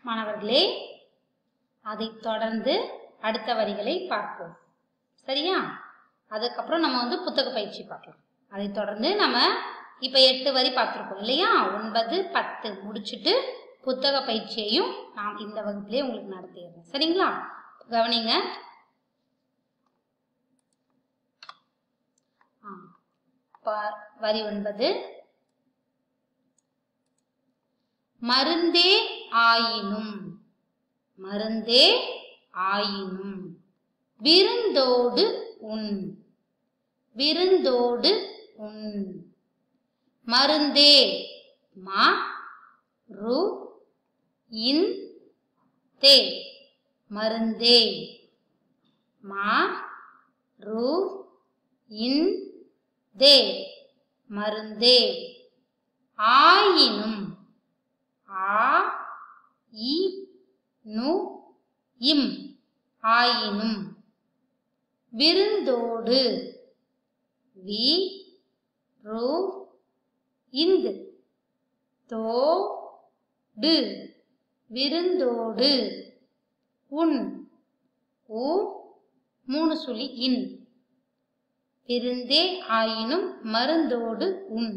மாணவர்களே அதைத் தொடர்ந்து அடுத்த வரிகளை பார்ப்போம் சரியா அதுக்கப்புறம் நம்ம வந்து புத்தக பயிற்சி பார்க்கலாம் அதைத் தொடர்ந்து நம்ம இப்போ எட்டு வரி பார்த்துருக்கோம் இல்லையா ஒன்பது பத்து முடிச்சுட்டு புத்தக பயிற்சியையும் நான் இந்த வகுப்பிலே உங்களுக்கு நடத்திடுறேன் சரிங்களா கவனிங்க ஆ, ப- வரி ஒன்பது மருந்தே ஆயினும் மருந்தே ஆயினும் விருந்தோடு உன் விருந்தோடு உன் மருந்தே மா ரு இன் தே மருந்தே மா ரு இன் தே மருந்தே ஆயினும் ஆ இ நு இம் ஆயினும் விருந்தோடு வி ரு இந்து தோ டு விருந்தோடு உன் உ மூணு சுழி இன் விருந்தே ஆயினும் மருந்தோடு உன்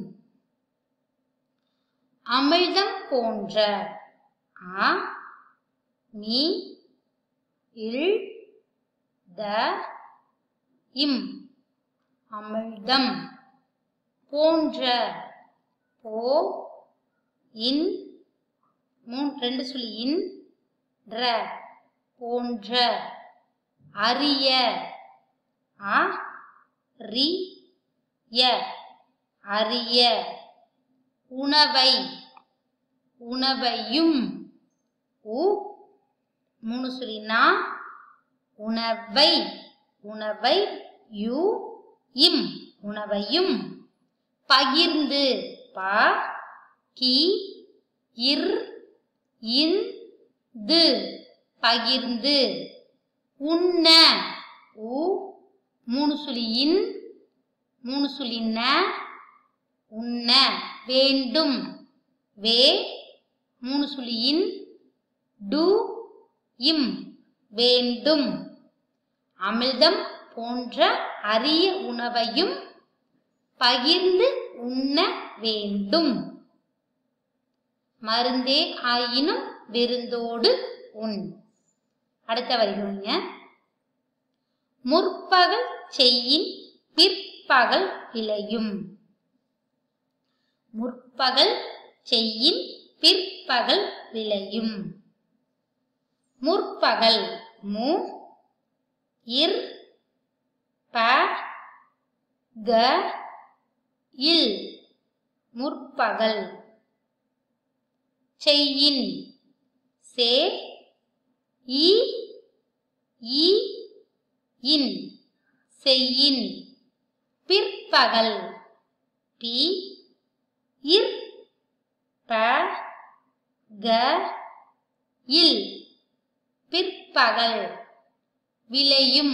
அமிழ்தம் போன்ற ஆ மீ இல் த இம் அமிழ்தம் போன்ற போ இன் மூணு ரெண்டு சொல்லி இன் ர போன்ற அரிய ஆ ரி ய அரிய உணவை உணவையும் உ மூணு சொல்லினா உணவை உணவை யு இம் உணவையும் பகிர்ந்து ப கி இர் இன் து பகிர்ந்து உண்ண உ மூணு சுழி இன் மூணு சுழி ந உண்ண வேண்டும் வே மூணு சுழி இன் டு இம் வேண்டும் அமிர்தம் போன்ற அரிய உணவையும் பகிர்ந்து உண்ண வேண்டும் மருந்தே ஆயினும் விருந்தோடு உண் அடுத்த வரிகளைங்க முற்பகல் செய்யின் பிற்பகல் விளையும் முற்பகல் செய்யின் பிற்பகல் விளையும் முற்பகல் மு இர் ப க இல் முற்பகல் செய்யின் சே இ இ இன் செய்யின் பிற்பகல் பி இர் ப க இல் பிற்பகல் விளையும்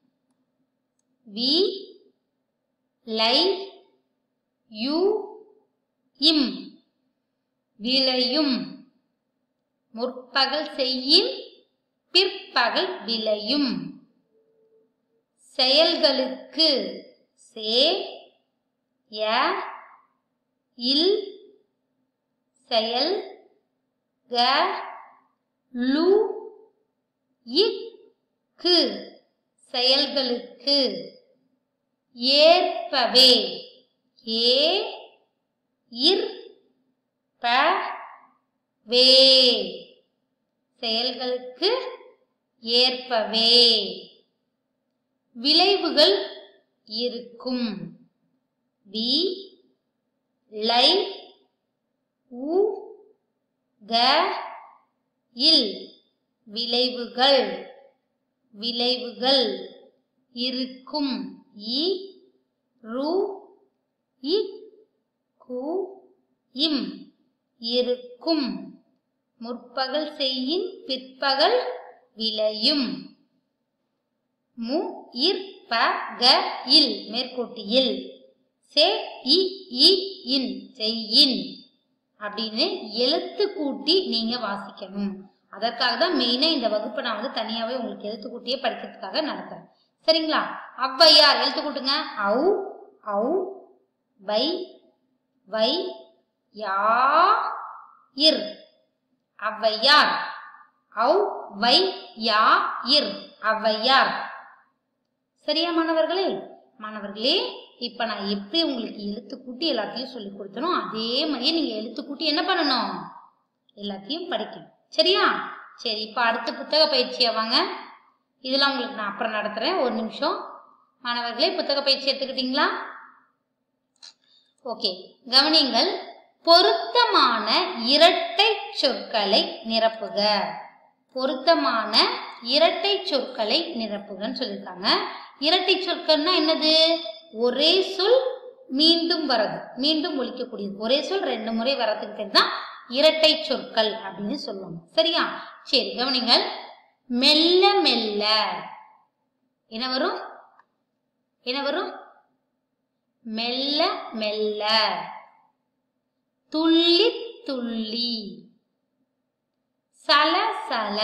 வி லை யு இம் விளையும் முற்பகல் செய்யின் பிற்பகல் விளையும் செயல்களுக்கு சே ய இல் செயல் க லு இக்கு செயல்களுக்கு ஏற்பவே ஏ இர் ப வே செயல்களுக்கு ஏற்பவே விளைவுகள் இருக்கும் வி லை உ க இல் விளைவுகள் விளைவுகள் இருக்கும் இ ரு இ கு இம் இருக்கும் முற்பகல் செய்யின் பிற்பகல் விளையும் மு இர் ப க இல் மேற்கோட்டியில் சே இ இ இன் செய்யின் அப்படின்னு எழுத்து கூட்டி நீங்க வாசிக்கணும் அதற்காக தான் மெயினாக இந்த வகுப்பை நான் வந்து தனியாகவே உங்களுக்கு எழுத்து கூட்டியே படிக்கிறதுக்காக நடத்துறேன் சரிங்களா ஔவையார் எழுத்து கூட்டுங்க ஔ ஔ வை வை யா இர் ஔவையார் ஔ வை யா இர் ஔவையார் சரியா மாணவர்களே மாணவர்களே இப்ப நான் எப்படி உங்களுக்கு எழுத்து கூட்டி எல்லாத்தையும் சொல்லி கொடுத்தனோ அதே மாதிரியே நீங்க எழுத்து கூட்டி என்ன பண்ணணும் எல்லாத்தையும் படிக்கணும் சரியா சரி இப்ப அடுத்த புத்தக பயிற்சியா வாங்க இதெல்லாம் உங்களுக்கு நான் அப்புறம் நடத்துறேன் ஒரு நிமிஷம் மாணவர்களே புத்தக பயிற்சி எடுத்துக்கிட்டீங்களா ஓகே கவனிங்கள் பொருத்தமான இரட்டை சொற்களை நிரப்புக பொருத்தமான இரட்டை சொற்களை நிரப்புகன்னு சொல்லியிருக்காங்க இரட்டை சொற்கள்னா என்னது ஒரே சொல் மீண்டும் வரது மீண்டும் ஒழிக்கக்கூடியது ஒரே சொல் ரெண்டு முறை வரதுக்கு பேர் தான் இரட்டை சொற்கள் அப்படின்னு சொல்லுவாங்க சரியா சரி கவனிங்கள் மெல்ல மெல்ல என்ன வரும் என்ன வரும் மெல்ல மெல்ல துள்ளி துள்ளி சல சல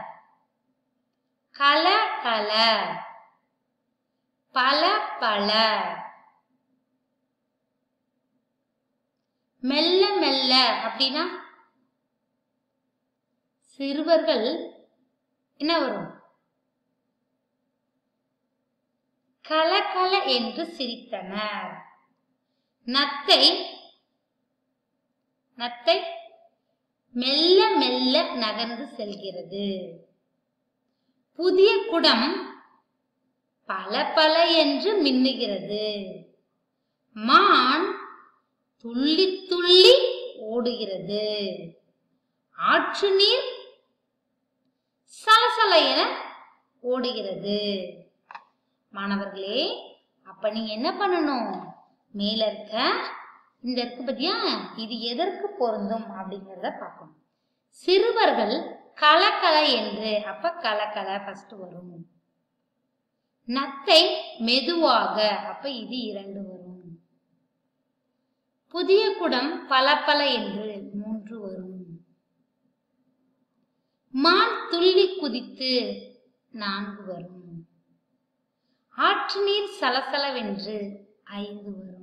கல கல பல பல மெல்ல மெல்ல அப்படின்னா சிறுவர்கள் என்ன வரும் கலகல என்று சிரித்தனர் நத்தை நத்தை மெல்ல மெல்ல நகர்ந்து செல்கிறது புதிய குடம் பல பல என்று மின்னுகிறது மான் துள்ளி துள்ளி ஓடுகிறது ஆற்று நீர் சலசல என ஓடுகிறது மாணவர்களே அப்ப நீங்க என்ன பண்ணணும் மேல இருக்க இந்த இருக்கு பத்தியா இது எதற்கு பொருந்தும் அப்படிங்கிறத பார்க்கணும் சிறுவர்கள் கலக்கல என்று அப்ப கலக்கல ஃபர்ஸ்ட் வரும் நத்தை மெதுவாக அப்ப இது இரண்டு வரும் புதிய குடம் பல பல என்று மூன்று வரும் மான் துள்ளி குதித்து நான்கு வரும் ஆற்று நீர் சலசலவென்று ஐந்து வரும்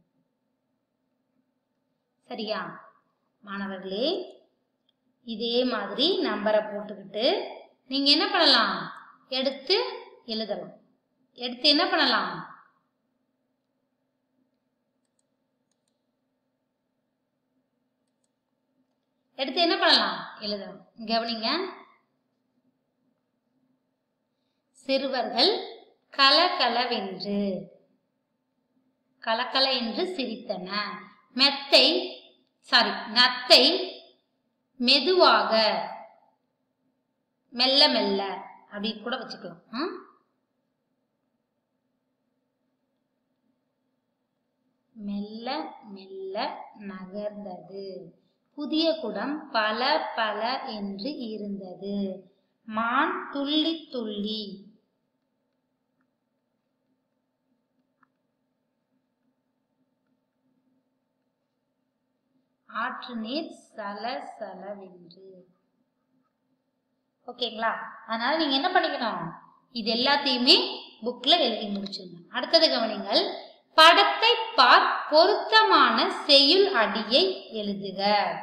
சரியா மாணவர்களே இதே மாதிரி நம்பரை போட்டுக்கிட்டு நீங்க என்ன பண்ணலாம் எடுத்து எழுதலாம் எடுத்து என்ன பண்ணலாம் எடுத்து என்ன பண்ணலாம் எழுதலாம் கவனிங்க சிறுவர்கள் கலகலவென்று கலகல என்று சிரித்தன மெத்தை சாரி நத்தை மெதுவாக மெல்ல மெல்ல அப்படி கூட வச்சுக்கலாம் ஆ? மெல்ல மெல்ல நகர்ந்தது புதிய குடம் பல பல என்று இருந்தது மான் துள்ளி துள்ளி ஆற்று நீர் சல சலவென்று ஓகேங்களா அதனால நீங்க என்ன பண்ணிக்கணும் இது எல்லாத்தையுமே புக்ல எழுதி முடிச்சிருங்க அடுத்தது கவனிங்கள் படத்தை பார் பொருத்தமான செய்யுள் அடியை எழுதுக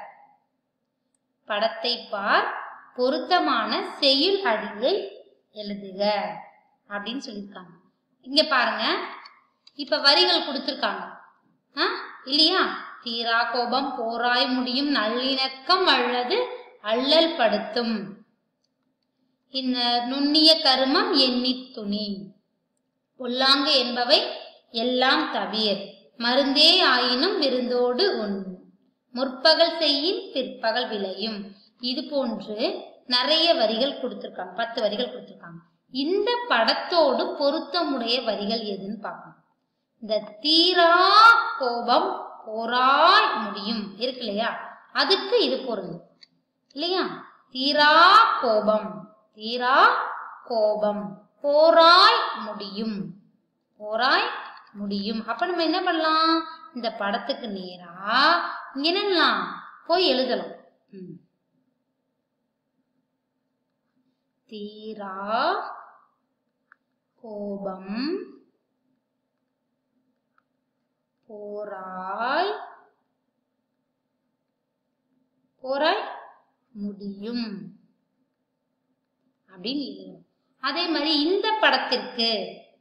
படத்தை பார் பொருத்தமான செய்யுள் அடியை எழுதுக அப்படின்னு சொல்லியிருக்காங்க இங்க பாருங்க இப்ப வரிகள் கொடுத்திருக்காங்க ஆ? இல்லையா தீரா கோபம் போராய் முடியும் நல்லிணக்கம் அல்லது அல்லல் படுத்தும் இந்த நுண்ணிய கருமம் எண்ணித் துணி பொல்லாங்கு என்பவை எல்லாம் தவிர் மருந்தே ஆயினும் விருந்தோடு உண் முற்பகல் செய்யின் பிற்பகல் விளையும் இது போன்று நிறைய வரிகள் கொடுத்திருக்காங்க பத்து வரிகள் கொடுத்திருக்காங்க இந்த படத்தோடு பொருத்தமுடைய வரிகள் எதுன்னு பார்க்கணும் இந்த தீரா கோபம் போராய் முடியும் இருக்கு இல்லையா அதுக்கு இது பொருந்தும் இல்லையா தீரா கோபம் தீரா கோபம் போராய் முடியும் போராய் முடியும் அப்ப நம்ம என்ன பண்ணலாம் இந்த படத்துக்கு நேரா இங்க என்ன பண்ணலாம் போய் எழுதலாம் ம். தீரா கோபம் போராய் போராய் முடியும் அப்படின்னு எழுதணும் அதே மாதிரி இந்த படத்திற்கு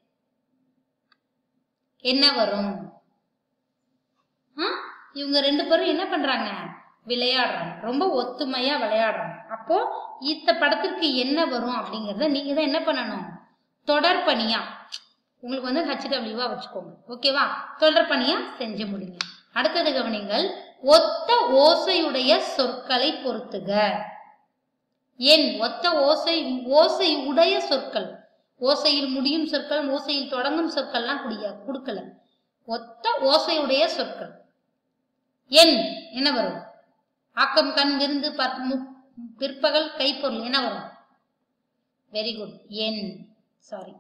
என்ன வரும் ஆ? இவங்க ரெண்டு பேரும் என்ன பண்றாங்க விளையாடுறாங்க ரொம்ப ஒத்துமையா விளையாடுறாங்க அப்போ இந்த படத்திற்கு என்ன வரும் அப்படிங்கறத நீங்க தான் என்ன பண்ணணும் தொடர் பணியா உங்களுக்கு வந்து ஹச்டபிள்யூவா வச்சுக்கோங்க ஓகேவா தொடர் பணியா செஞ்சு முடிங்க அடுத்தது கவனிங்கள் ஒத்த ஓசையுடைய சொற்களை பொறுத்துக என் ஒத்த ஓசை ஓசை உடைய சொற்கள் ஓசையில் முடியும் சொற்கள் ஓசையில் தொடங்கும் சொற்கள்லாம் குடிய கொடுக்கல ஒத்த ஓசையுடைய சொற்கள் என் என்ன வரும் ஆக்கம் கண் விருந்து பற்- மு- பிற்பகல் கைப்பொருள் என்ன வரும் வெரி குட் என் சாரி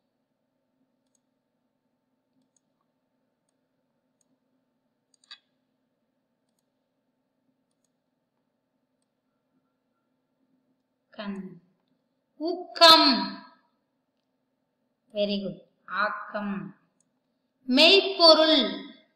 கண் ஊக்கம் வெரி குட் ஆக்கம் மெய்ப்பொருள்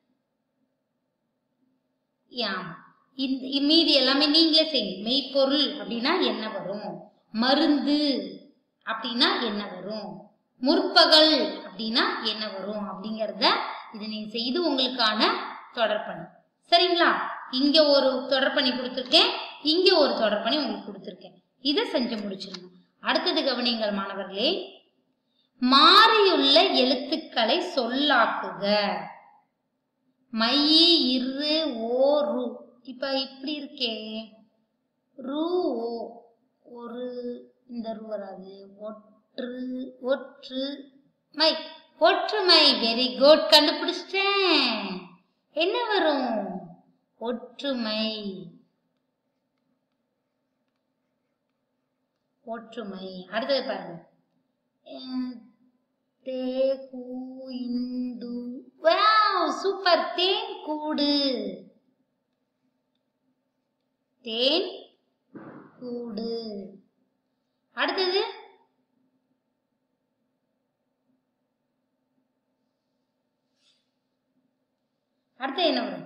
யாம் இந்த மீதி எல்லாமே நீங்களே செய்யுங்க மெய்ப்பொருள் அப்படின்னா என்ன வரும் மருந்து அப்படின்னா என்ன வரும் முற்பகல் அப்படின்னா என்ன வரும் அப்படிங்கறத இது நீங்க செய்து உங்களுக்கான தொடர்பணி சரிங்களா இங்க ஒரு தொடர்பணி கொடுத்துருக்கேன் இங்க ஒரு தொடர்பணி உங்களுக்கு கொடுத்துருக்கேன் இதை செஞ்சு முடிச்சிருங்க அடுத்தது கவனிங்கள் மாணவர்களே மாறியுள்ள எழுத்துக்களை சொல்லாக்குக மையி இரு ஓ ரு இப்ப இப்படி இருக்கே ரு ஓ ஒரு இந்த ரு வராது ஒற்று ஒற்று மை ஒற்றுமை வெரி குட் கண்டுபிடிச்சிட்டேன் என்ன வரும் ஒற்றுமை ஒற்றுமை அடுத்தது பாருங்க அஹ் தே கூ இந்து வாவ் சூப்பர் தேன் கூடு தேன் கூடு அடுத்தது அடுத்து என்ன வரும்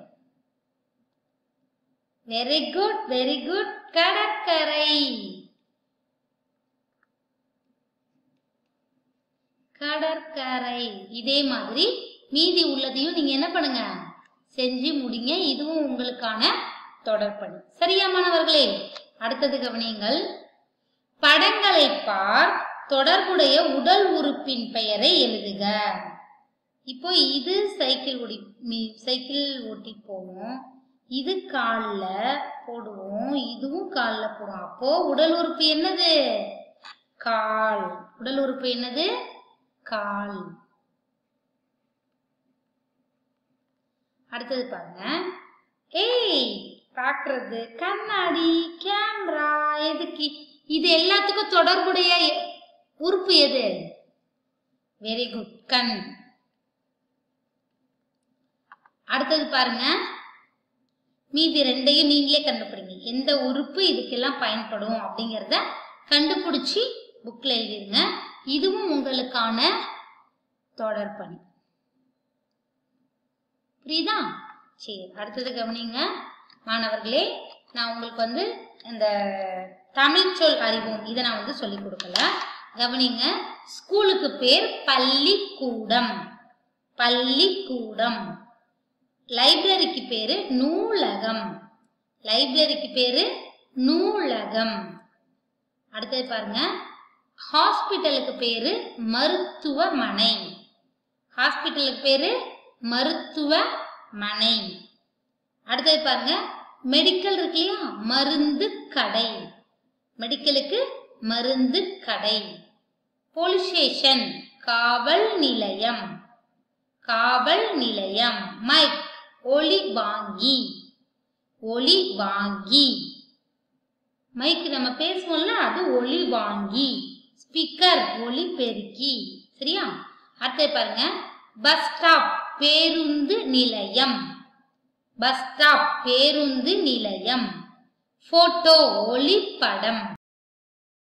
வெரி குட் வெரி குட் கடற்கரை கடற்கரை இதே மாதிரி மீதி உள்ளதையும் நீங்க என்ன பண்ணுங்க செஞ்சு முடிங்க இதுவும் உங்களுக்கான தொடர்பணி சரியா மாணவர்களே அடுத்தது கவனியுங்கள் படங்களை பார் தொடர்புடைய உடல் உறுப்பின் பெயரை எழுதுக இப்போ இது சைக்கிள் ஓடி மீ- சைக்கிள் ஓட்டி போவோம் இது கால்ல போடுவோம் இதுவும் கால்ல போடுவோம் அப்போ உடல் உறுப்பு என்னது கால் உடல் உறுப்பு என்னது கால் அடுத்தது பாருங்க ஏய் பாக்குறது கண்ணாடி கேமரா எதுக்கு இது எல்லாத்துக்கும் தொடர்புடைய எ- உறுப்பு எது வெரி குட் கண் அடுத்தது பாருங்க மீதி ரெண்டையும் நீங்களே கண்டுபிடிங்க எந்த உறுப்பு இதுக்கெல்லாம் பயன்படும் அப்படிங்கறத கண்டுபிடிச்சி புக்ல எழுதிருங்க இதுவும் உங்களுக்கான தொடர்பணி புரியுதா சரி அடுத்தது கவனிங்க மாணவர்களே நான் உங்களுக்கு வந்து இந்த தமிழ் சொல் அறிவோம் இதை நான் வந்து சொல்லி கொடுக்கல கவனிங்க ஸ்கூலுக்கு பேர் பள்ளிக்கூடம் பள்ளிக்கூடம் லைப்ரரிக்கு பேரு நூலகம் லைப்ரரிக்கு பேரு நூலகம் அடுத்தது பாருங்க ஹாஸ்பிட்டலுக்கு பேரு மருத்துவமனை ஹாஸ்பிட்டலுக்கு பேரு மருத்துவமனை அடுத்தது பாருங்க மெடிக்கல் இருக்கு இல்லையா மருந்து கடை மெடிக்கலுக்கு மருந்து கடை போலீஸ் ஸ்டேஷன் காவல் நிலையம் காவல் நிலையம் மைக் ஒலி வாங்கி ஒலி வாங்கி மைக் நம்ம பேசுவோம்ல அது ஒலி வாங்கி ஸ்பீக்கர் ஒலி பெருக்கி சரியா அடுத்தது பாருங்க பஸ் ஸ்டாப் பேருந்து நிலையம் பஸ் ஸ்டாப் பேருந்து நிலையம் போட்டோ ஒளிப்படம்